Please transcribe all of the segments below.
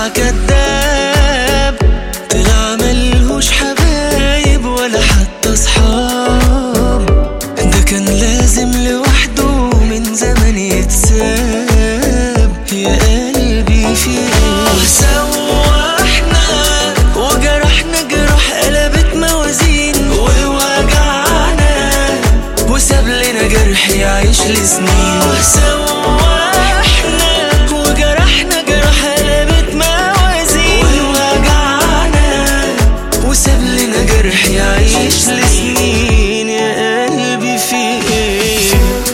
طلع كذاب طلع ملهوش حبايب ولا حتى اصحاب ده كان لازم لوحده من زمان يتساب يا قلبي في ايه سوحنا وجرحنا جرح قلبت موازين ووجعنا وساب لنا جرح يعيش لسنين سوحنا وجرحنا جرح قلبت موازين ووجعنا وساب لنا جرح يعيش لسنين يا قلبي في ايه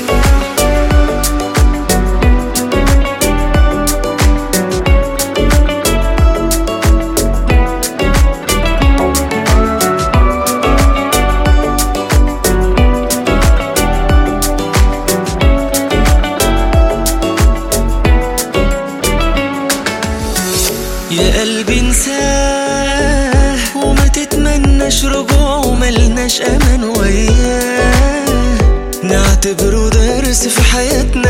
يا قلبي انساه وما تتمناش رجوع وملناش امان وياه نعتبره درس في حياتنا